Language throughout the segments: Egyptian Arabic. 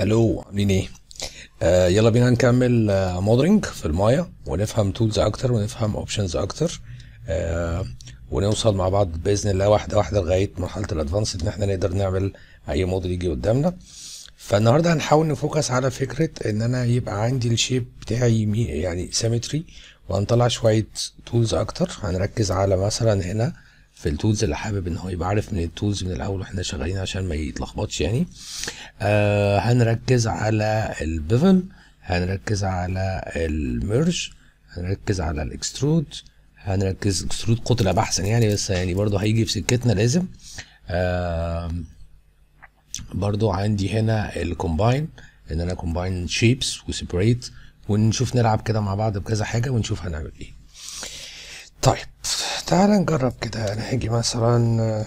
هلو عاملين ايه؟ آه يلا بينا نكمل آه موديلنج في المايه ونفهم تولز اكتر ونفهم اوبشنز اكتر آه ونوصل مع بعض باذن الله واحده واحده لغايه مرحله الادفانس ان احنا نقدر نعمل اي موديل يجي قدامنا فالنهارده هنحاول نفوكس على فكره ان انا يبقى عندي الشيب بتاعي مي- يعني سيمتري وهنطلع شويه تولز اكتر هنركز على مثلا هنا في التولز اللي حابب ان هو يبقى عارف من التولز من الاول واحنا شغالين عشان ما يتلخبطش يعني آه هنركز على البيفل هنركز على الميرج هنركز على الاكسترود هنركز اكسترود قتل ابقى احسن يعني بس يعني برضه هيجي في سكتنا لازم آه برضو عندي هنا الكومباين ان انا كومباين شيبس وسيبريت ونشوف نلعب كده مع بعض بكذا حاجه ونشوف هنعمل ايه طيب تعال نجرب كده انا هاجي مثلا آه،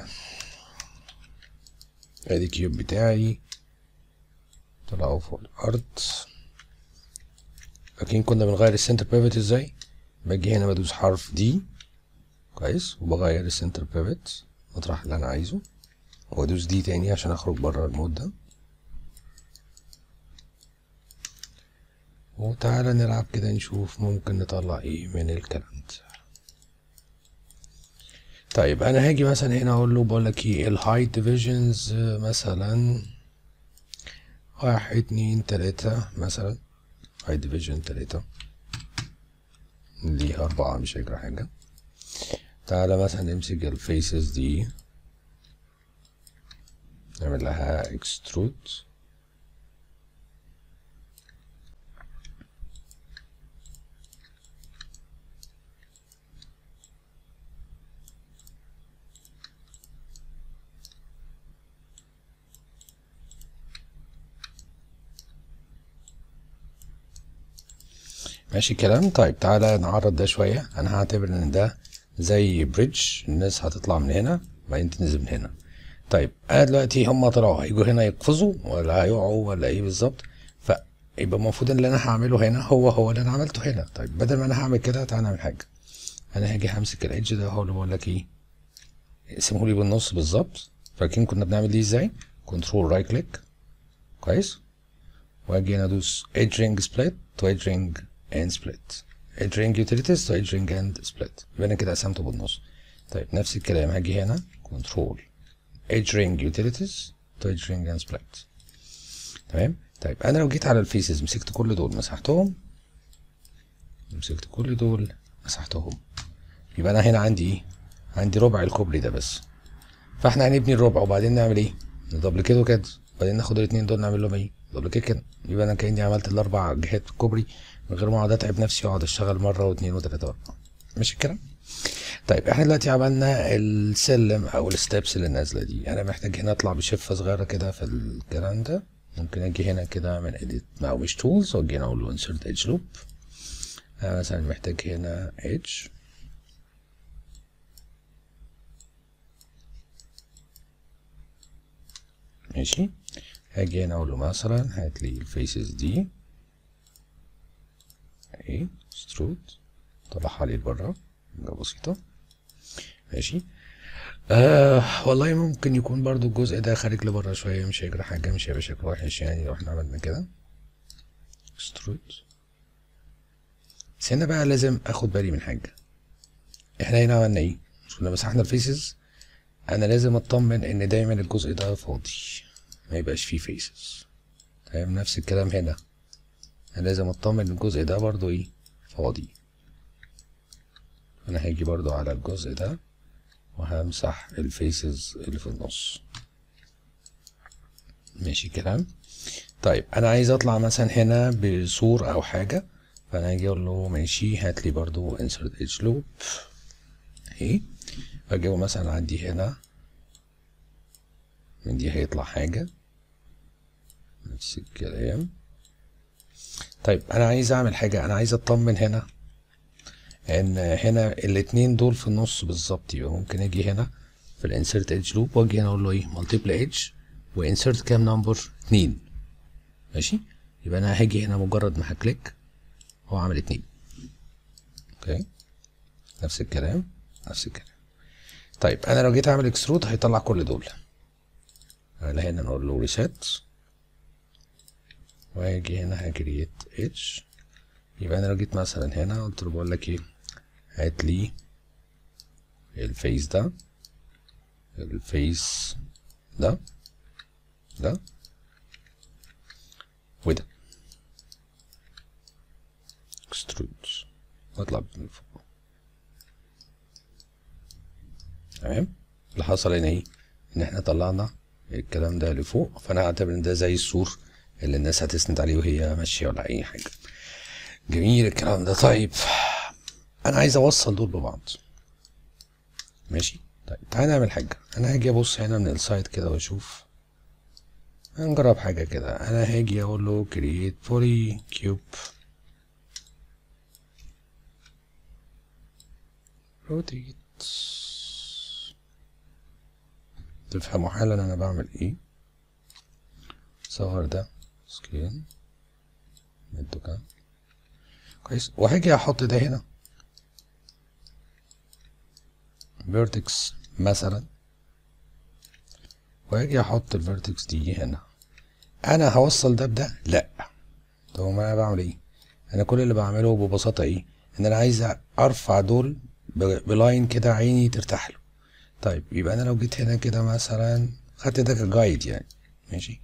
ادي كيوب بتاعي طلعوا فوق الارض لكن كنا بنغير السنتر بيفت ازاي باجي هنا بدوس حرف دي كويس وبغير السنتر بيفت مطرح اللي انا عايزه وادوس دي تاني عشان اخرج بره المود ده وتعالى نلعب كده نشوف ممكن نطلع ايه من الكلام ده طيب انا هاجي مثلا هنا اقول له بقول لك ايه الهاي ديفيجنز مثلا واحد اتنين تلاتة مثلا هاي ديفيجن تلاتة دي أربعة مش هيجرى حاجة تعالى مثلا نمسك الفيسز دي نعمل لها اكسترود ماشي الكلام طيب تعالى نعرض ده شوية أنا هعتبر إن ده زي بريدج الناس هتطلع من هنا وبعدين تنزل من هنا طيب أنا دلوقتي هما طلعوا هيجوا هنا يقفزوا ولا هيقعوا ولا إيه بالظبط فيبقى المفروض إن اللي أنا هعمله هنا هو هو اللي أنا عملته هنا طيب بدل ما أنا هعمل كده تعالى نعمل حاجة أنا هاجي همسك الإيدج ده هو اللي بقول لك إيه اقسمه لي بالنص بالظبط فاكرين كنا بنعمل دي إزاي كنترول رايت كليك كويس واجي هنا ادوس edge ring split to edge ring and split edge ring utilities to edge ring and split يبقى انا كده قسمته بالنص طيب نفس الكلام هاجي هنا control edge ring utilities to edge ring and split تمام طيب انا لو جيت على الفيسز مسكت كل دول مسحتهم مسكت كل دول مسحتهم يبقى انا هنا عندي ايه عندي ربع الكوبري ده بس فاحنا هنبني الربع وبعدين نعمل ايه ندبلكيته كده وبعدين ناخد الاتنين دول نعمل لهم ايه دبلكيت كده يبقى انا كاني عملت الاربع جهات في الكوبري من غير ما اقعد اتعب نفسي واقعد اشتغل مره واثنين وثلاثه بقى مش الكلام طيب احنا دلوقتي عملنا السلم او الستبس اللي نازله دي انا محتاج هنا اطلع بشفه صغيره كده في الكلام ده ممكن اجي هنا كده من اديت مع مش تولز واجي هنا اقول له انسرت ايدج لوب انا مثلا محتاج هنا ايدج ماشي هاجي هنا اقول له مثلا هات لي الفيسز دي اهي سترود طلعها لي لبره حاجه بسيطه ماشي آه والله ممكن يكون برضو الجزء ده خارج لبره شويه مش هيجرى حاجه مش هيبقى شكله وحش يعني لو احنا عملنا كده سترود بس هنا بقى لازم اخد بالي من حاجه احنا هنا عملنا ايه مش كنا مسحنا الفيسز انا لازم اطمن ان دايما الجزء ده فاضي ما يبقاش فيه فيسز تمام نفس الكلام هنا انا لازم اطمن الجزء ده برضو ايه فاضي انا هاجي برضو على الجزء ده وهمسح الفيسز اللي في النص ماشي كلام طيب انا عايز اطلع مثلا هنا بصور او حاجه فانا هاجي اقول له ماشي هات لي برضو insert edge loop اهي اجي مثلا عندي هنا من دي هيطلع حاجه نفس الكلام طيب انا عايز اعمل حاجه انا عايز اطمن هنا ان هنا الاتنين دول في النص بالظبط يبقى ممكن اجي هنا في الانسرت ايدج لوب واجي هنا اقول له ايه مالتيبل ايدج وانسرت كام نمبر اتنين ماشي يبقى انا هاجي هنا مجرد ما هكليك هو عامل اتنين اوكي نفس الكلام نفس الكلام طيب انا لو جيت اعمل اكسترود هيطلع كل دول هنا نقول له ريسيت واجي هنا هكريت اتش يبقى انا لو جيت مثلا هنا قلت له بقول لك ايه هات لي الفيس ده الفيس ده ده وده اكسترود واطلع من فوق تمام اللي حصل هنا ايه ان احنا طلعنا الكلام ده لفوق فانا هعتبر ان ده زي السور اللي الناس هتسند عليه وهي ماشيه ولا اي حاجه جميل الكلام ده طيب انا عايز اوصل دول ببعض ماشي طيب تعالى نعمل حاجه انا هاجي ابص هنا من السايد كده واشوف هنجرب حاجه كده انا هاجي اقول له create poly cube rotate تفهموا حالا انا بعمل ايه صور ده سكيل مدو كام كويس وهاجي احط ده هنا فيرتكس مثلا واجي احط الفيرتكس دي هنا انا هوصل ده بده لا طب ما انا بعمل ايه انا كل اللي بعمله ببساطه ايه ان انا عايز ارفع دول بلاين كده عيني ترتاح له طيب يبقى انا لو جيت هنا كده مثلا خدت ده كجايد يعني ماشي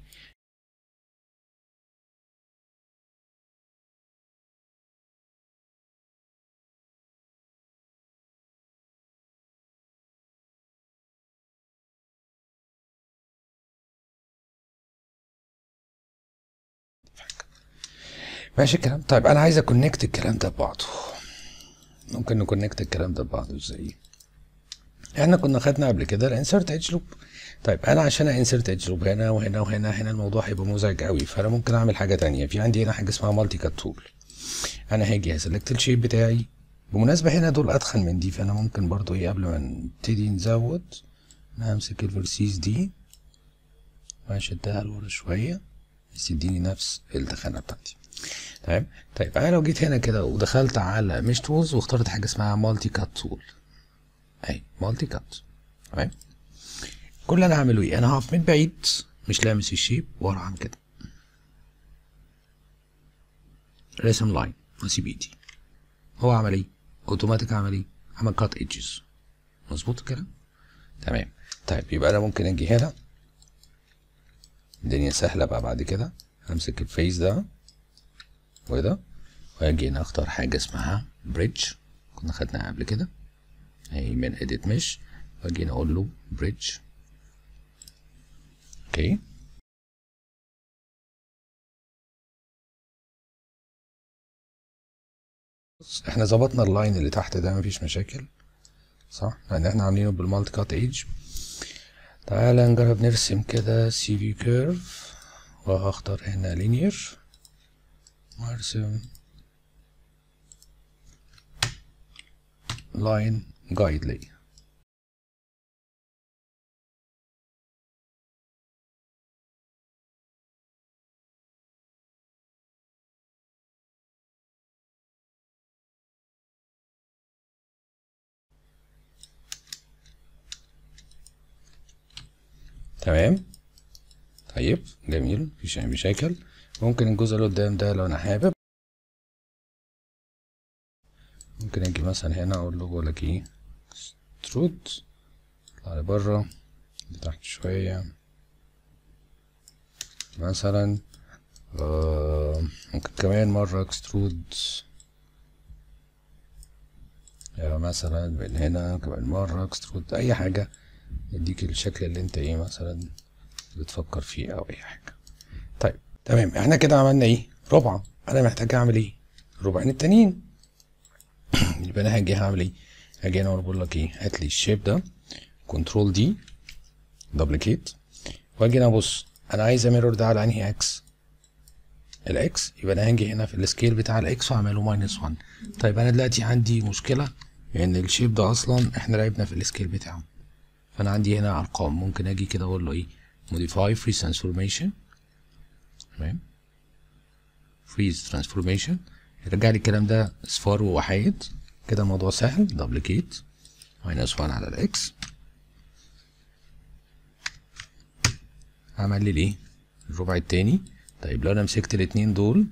ماشي الكلام طيب انا عايز اكونكت الكلام ده ببعضه ممكن نكونكت الكلام ده ببعضه ازاي احنا كنا خدنا قبل كده الانسرت ايدج لوب طيب انا عشان انسرت ايدج لوب هنا وهنا وهنا هنا الموضوع هيبقى مزعج قوي فانا ممكن اعمل حاجه تانية في عندي هنا حاجه اسمها مالتي كات تول انا هاجي هسلكت الشيب بتاعي بالمناسبه هنا دول اتخن من دي فانا ممكن برضو ايه قبل ما نبتدي نزود همسك الفرسيس دي وهشدها لورا شويه بس يديني نفس التخانه بتاعتي تمام طيب انا لو جيت هنا كده ودخلت على مش تولز واخترت حاجه اسمها مالتي كات تول اهي مالتي كات تمام كل اللي انا هعمله ايه انا هقف من بعيد مش لامس الشيب واروح اعمل كده رسم لاين واسيب ايدي هو عمل ايه اوتوماتيك عمل ايه عمل كات ايدجز مظبوط الكلام تمام طيب يبقى انا ممكن اجي هنا الدنيا سهله بقى بعد كده همسك الفيس ده وده واجي هنا اختار حاجه اسمها بريدج كنا خدناها قبل كده اهي من edit mesh واجي هنا اقول له بريدج اوكي احنا ظبطنا اللاين اللي تحت ده مفيش مشاكل صح لان احنا عاملينه بالمالتي كات ايدج تعالى نجرب نرسم كده سي في كيرف وهختار هنا لينير وارسم لاين جايد لي تمام طيب جميل مفيش اي مشاكل ممكن الجزء اللي قدام ده لو انا حابب ممكن اجي مثلا هنا اقول له بقول لك ايه اكسترود اطلع لبره لتحت شويه مثلا آه ممكن كمان مرة اكسترود يعني مثلا من هنا كمان مرة اكسترود اي حاجة يديك الشكل اللي انت ايه مثلا بتفكر فيه او اي حاجة طيب تمام احنا كده عملنا ايه ربعة انا محتاج اعمل ايه ربعين التانيين يبقى انا هاجي هعمل ايه هاجي انا بقول لك ايه هات لي الشيب ده كنترول دي دبليكيت واجي انا ابص انا عايز اميرور ده على انهي اكس الاكس يبقى انا هاجي هنا في السكيل بتاع الاكس واعمله ماينس 1 طيب انا دلوقتي عندي مشكله ان الشيب ده اصلا احنا لعبنا في السكيل بتاعه فانا عندي هنا ارقام ممكن اجي كده اقول له ايه modify free transformation تمام freeze transformation يرجع لي الكلام ده اصفار ووحايد كده الموضوع سهل دبليكيت ماينس 1 على الاكس عمل لي الايه الربع التاني طيب لو انا مسكت الاتنين دول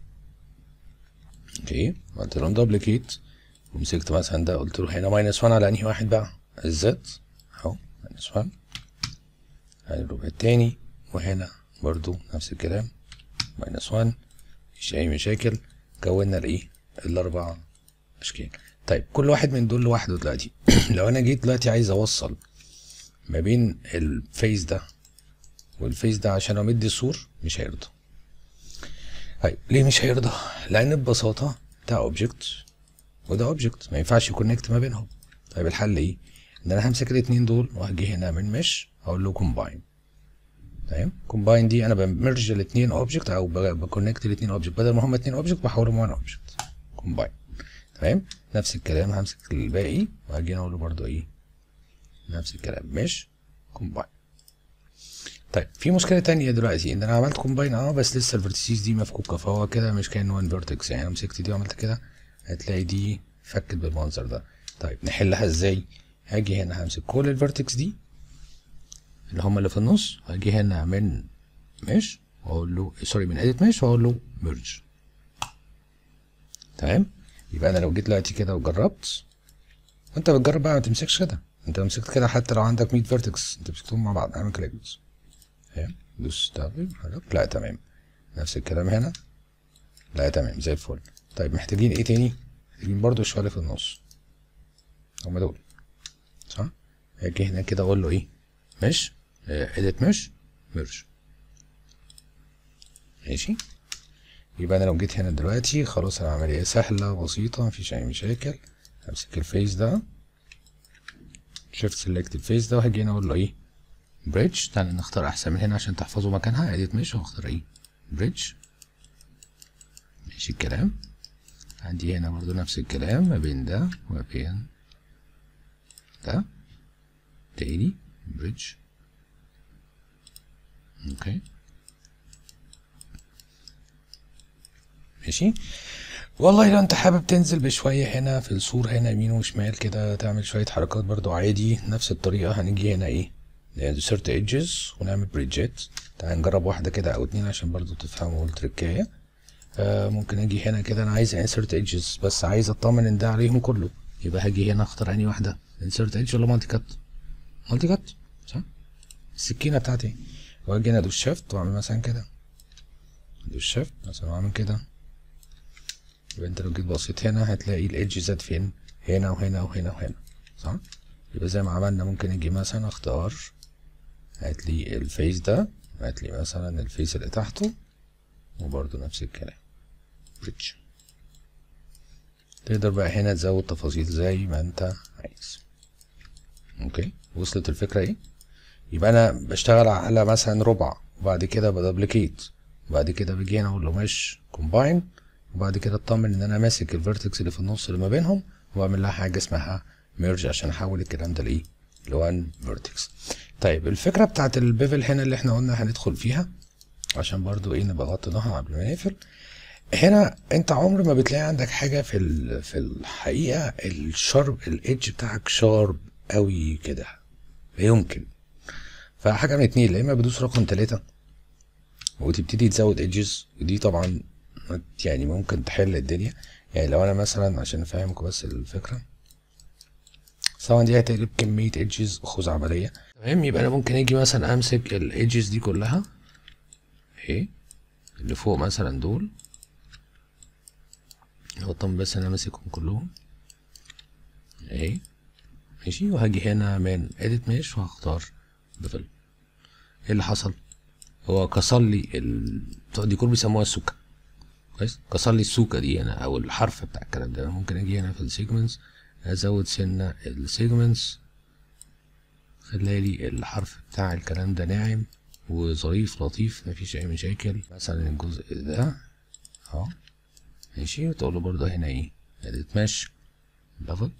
اوكي عملت لهم دوبليكيت ومسكت مثلا ده قلت له هنا ماينس 1 على انهي واحد بقى الزد اهو ماينس 1 على الربع التاني وهنا برضو نفس الكلام ماينس 1 مفيش اي مشاكل كونا الايه الاربع اشكال طيب كل واحد من دول لوحده دلوقتي لو انا جيت دلوقتي عايز اوصل ما بين الفيس ده والفيس ده عشان امد السور مش هيرضى طيب ليه مش هيرضى لان ببساطه ده اوبجكت وده اوبجكت ما ينفعش يكونكت ما بينهم طيب الحل ايه ان انا همسك الاتنين دول وهجي هنا من مش هقول له كومباين تمام كومباين دي انا بمرج الاتنين اوبجكت او بكونكت الاتنين اوبجكت بدل ما هما اتنين اوبجكت بحولهم وان اوبجكت كومباين تمام نفس الكلام همسك الباقي وهجي اقول له برضو ايه نفس الكلام مش كومباين طيب في مشكله تانية دلوقتي ان انا عملت كومباين اه بس لسه الفيرتيسيز دي مفكوكه فهو كده مش كان وان فيرتكس يعني انا مسكت دي وعملت كده هتلاقي دي فكت بالمنظر ده طيب نحلها ازاي هاجي هنا همسك كل الفيرتكس دي اللي هما اللي في النص هاجي هنا من مش واقول له سوري من اديت مش واقول له ميرج تمام يبقى انا لو جيت دلوقتي كده وجربت وانت بتجرب بقى ما تمسكش كده انت لو مسكت كده حتى لو عندك 100 فيرتكس انت مسكتهم مع بعض اعمل كليك بس تمام دوس دبل حرك لا تمام نفس الكلام هنا لا تمام زي الفل طيب محتاجين ايه تاني محتاجين برضو الشوية في النص هما دول صح هاجي هنا كده اقول له ايه مش اديت مش ميرج ماشي يبقى انا لو جيت هنا دلوقتي خلاص العملية سهلة بسيطة مفيش اي مشاكل همسك الفيس ده شيفت سيلكت الفيس ده وهاجي هنا اقول له ايه بريدج تعالى نختار احسن من هنا عشان تحفظوا مكانها اديت مش وهختار ايه بريدج ماشي الكلام عندي هنا برضو نفس الكلام ما بين ده وما بين ده تاني بريدج اوكي ماشي والله لو انت حابب تنزل بشوية هنا في السور هنا يمين وشمال كده تعمل شوية حركات برضو عادي نفس الطريقة هنيجي هنا ايه insert edges ونعمل بريدجات تعال نجرب واحدة كده او اتنين عشان برضو تفهموا التركاية آه ممكن اجي هنا كده انا عايز insert edges بس عايز اطمن ان ده عليهم كله يبقى هاجي هنا اختار انهي واحدة insert edge ولا مالتي كات مالتي كات صح السكينة بتاعتي واجي هنا ادوس شيفت واعمل مثلا كده ادوس شيفت مثلا واعمل كده يبقى انت لو جيت بصيت هنا هتلاقي الايدج زاد فين هنا وهنا وهنا وهنا صح يبقى زي ما عملنا ممكن اجي مثلا اختار هات لي الفيس ده هات لي مثلا الفيس اللي تحته وبرده نفس الكلام بريدج تقدر بقى هنا تزود تفاصيل زي ما انت عايز اوكي وصلت الفكره ايه يبقى انا بشتغل على مثلا ربع وبعد كده بدبليكيت وبعد كده باجي هنا اقول له مش كومباين وبعد كده اطمن ان انا ماسك الفيرتكس اللي في النص اللي ما بينهم واعمل لها حاجه اسمها ميرج عشان احول الكلام ده لايه لوان فيرتكس طيب الفكره بتاعت البيفل هنا اللي احنا قلنا هندخل فيها عشان برضو ايه نبقى غطيناها قبل ما نقفل هنا انت عمر ما بتلاقي عندك حاجه في في الحقيقه الشارب الايدج بتاعك شارب قوي كده لا يمكن فحاجه من اتنين يا اما بدوس رقم تلاتة وتبتدي تزود ايدجز ودي طبعا يعني ممكن تحل الدنيا يعني لو انا مثلا عشان افهمكم بس الفكره طبعا دي هتقلب كميه ايدجز خزعبليه تمام يبقى انا ممكن اجي مثلا امسك الايدجز دي كلها اهي اللي فوق مثلا دول اطمن بس انا ماسكهم كلهم اهي ماشي وهاجي هنا من edit mesh وهختار بفل ايه اللي حصل هو كسر لي ال... بتوع الديكور بيسموها السوكه كويس كسر لي السوكه دي هنا او الحرف بتاع الكلام ده ممكن اجي هنا في السيجمنتس ازود سنه السيجمنتس خلي لي الحرف بتاع الكلام ده ناعم وظريف لطيف مفيش اي مشاكل مثلا الجزء ده اهو ماشي وتقول له برضه هنا ايه اديت ليفل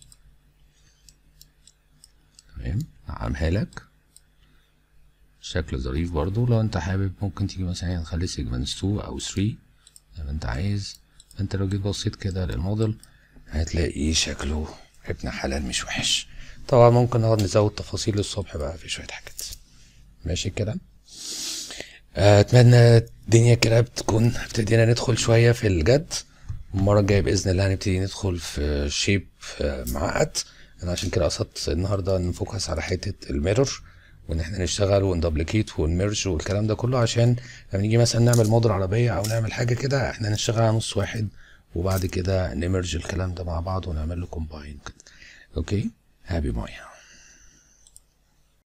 تمام نعمها لك شكل ظريف برضو لو انت حابب ممكن تيجي مثلا هنا نخلي سيجمنتس 2 او 3 زي ما انت عايز انت لو جيت بصيت كده للموديل هتلاقي شكله ابن حلال مش وحش طبعا ممكن نقعد نزود تفاصيل الصبح بقى في شوية حاجات ماشي كده اتمنى الدنيا كده بتكون ابتدينا ندخل شوية في الجد المرة الجاية بإذن الله هنبتدي ندخل في شيب معقد أنا عشان كده قصدت النهاردة نفوكس على حتة الميرور وإن احنا نشتغل وندبليكيت ونمرج والكلام ده كله عشان لما نيجي مثلا نعمل موديل عربية أو نعمل حاجة كده احنا نشتغل على نص واحد وبعد كده نمرج الكلام ده مع بعض ونعمل له كومباين كده اوكي هابي مايا